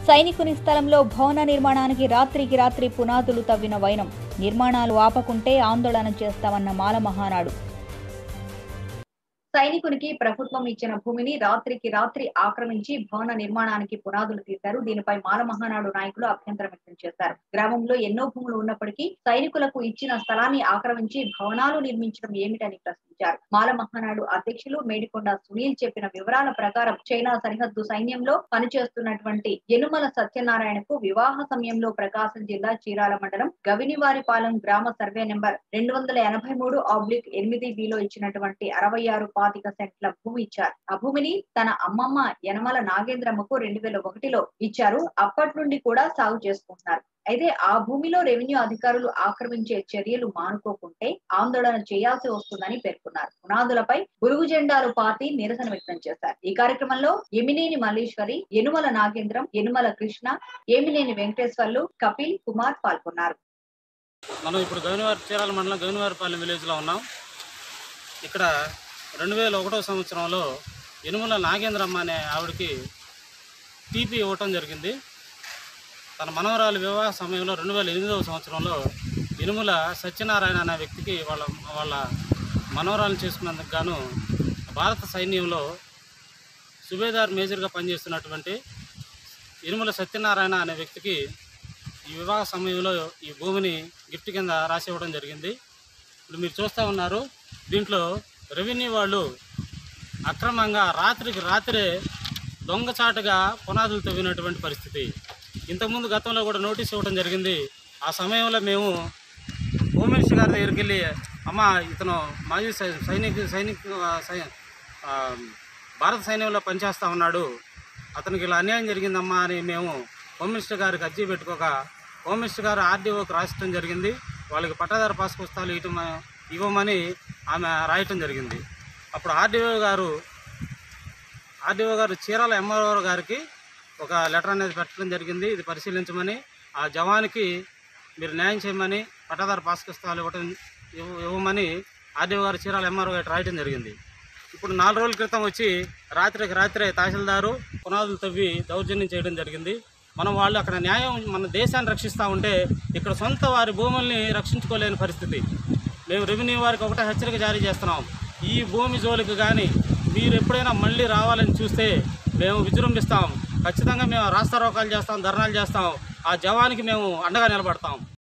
సైనికుని స్థలంలో భవన నిర్మాణానికి రాత్రికి రాత్రి పునాదులు తవ్విన వైనం నిర్మాణాలు ఆపకుంటే ఆందోళన చేస్తామన్న మాల మహానాడు సైనికునికి ప్రభుత్వం ఇచ్చిన భూమిని రాత్రికి రాత్రి ఆక్రమించి భవన నిర్మాణానికి పునాదులు తీశారు దీనిపై మాల మహానాడు నాయకులు అభ్యంతరం వ్యక్తం చేశారు గ్రామంలో ఎన్నో భూములు ఉన్నప్పటికీ సైనికులకు ఇచ్చిన స్థలాన్ని ఆక్రమించి భవనాలు నిర్మించడం ఏమిటని ప్రశ్నించారు మాల మహానాడు అధ్యక్షులు మేడికొండ సునీల్ చెప్పిన వివరాల ప్రకారం చైనా సరిహద్దు సైన్యంలో పనిచేస్తున్నటువంటి యనుమల సత్యనారాయణకు వివాహ సమయంలో ప్రకాశం జిల్లా చీరాల మండలం గవినివారిపాలెం గ్రామ సర్వే నెంబర్ రెండు వందల ఎనభై మూడు ఆబ్లిక్ ఎనిమిది బిలో ఇచ్చినటువంటి అరవై ఆరు పాతిక సెంట్ల భూమి ఇచ్చారు ఆ భూమిని తన అమ్మమ్మ యనమల నాగేంద్రమ్మకు రెండు వేల ఒకటిలో ఇచ్చారు అప్పటి నుండి కూడా సాగు చేసుకుంటున్నారు అయితే ఆ భూమిలో రెవెన్యూ అధికారులు ఆక్రమించే చర్యలు మానుకోకుంటే ఆందోళన చేయాల్సి వస్తుందని పేర్కొన్నారు పునాదులపై గురుగు జెండాలు పార్టీ నిరసన వ్యక్తం చేశారు ఈ కార్యక్రమంలో ఎమినేని మల్లేశ్వరి యనుమల నాగేంద్రం యనుమల కృష్ణ ఏమినేని వెంకటేశ్వర్లు కపిల్ కుమార్ పాల్గొన్నారు మనం ఇప్పుడు గవినవారి చీరాల మండలం గవినవారిపాలెం విలేజ్లో ఉన్నాం ఇక్కడ రెండు వేల ఒకటో సంవత్సరంలో యనుమల నాగేంద్రమ్మ అనే ఆవిడకి టీపీ ఇవ్వటం జరిగింది తన మనవరాలు వివాహ సమయంలో రెండు వేల ఎనిమిదవ సంవత్సరంలో యనుమల సత్యనారాయణ అనే వ్యక్తికి వాళ్ళ వాళ్ళ మనవరాలను చేసుకున్నందుకు గాను భారత సైన్యంలో సుబేదార్ మేజర్గా పనిచేస్తున్నటువంటి యనుమల సత్యనారాయణ అనే వ్యక్తికి ఈ వివాహ సమయంలో ఈ భూమిని గిఫ్ట్ కింద రాసి ఇవ్వడం జరిగింది ఇప్పుడు మీరు చూస్తూ ఉన్నారు దీంట్లో రెవెన్యూ వాళ్ళు అక్రమంగా రాత్రికి రాత్రే దొంగచాటుగా పునాదులు తవ్వినటువంటి పరిస్థితి ఇంతకుముందు గతంలో కూడా నోటీస్ ఇవ్వడం జరిగింది ఆ సమయంలో మేము హోమ్ మినిస్టర్ గారి దగ్గరికి వెళ్ళి అమ్మ ఇతను మాజీ సై- సైనిక సైనిక సై- ఆ, భారత సైన్యంలో పనిచేస్తూ ఉన్నాడు అతనికి ఇలా అన్యాయం జరిగిందమ్మా అని మేము హోమ్ మినిస్టర్ గారికి అర్జీ పెట్టుకోక హోమ్ మినిస్టర్ గారు ఆర్డీఓకి రాయటం జరిగింది వాళ్ళకి పట్టాదారు పాస్ పుస్తకాలు ఇవ్వటం ఇవ్వమని ఆమె రాయటం జరిగింది అప్పుడు ఆర్డీఓ గారు ఆర్డీఓ గారు చీరాల ఎంఆర్ఓ గారికి ఒక లెటర్ అనేది పెట్టడం జరిగింది ఇది పరిశీలించమని ఆ జవాన్కి మీరు న్యాయం చేయమని పట్టాదారు పాస్ పుస్తకాలు ఇవ్వటం ఇవ్వ- ఇవ్వమని ఆర్డీఓ గారు చీరాల ఎంఆర్ఓ గారు రాయటం జరిగింది ఇప్పుడు నాలుగు రోజుల క్రితం వచ్చి రాత్రికి రాత్రే తహసీల్దారు పునాదులు తవ్వి దౌర్జన్యం చేయడం జరిగింది మనం వాళ్ళు అక్కడ న్యాయం మన దేశాన్ని రక్షిస్తూ ఉంటే ఇక్కడ సొంత వారి భూముల్ని రక్షించుకోలేని పరిస్థితి మేము రెవెన్యూ వారికి ఒకటే హెచ్చరిక జారీ చేస్తున్నాం ఈ భూమి జోలికి కానీ మీరు ఎప్పుడైనా మళ్ళీ రావాలని చూస్తే మేము విజృంభిస్తాం ఖచ్చితంగా మేము రాస్తారోకాలు చేస్తాం ధర్నాలు చేస్తాం ఆ జవానికి మేము అండగా నిలబడతాం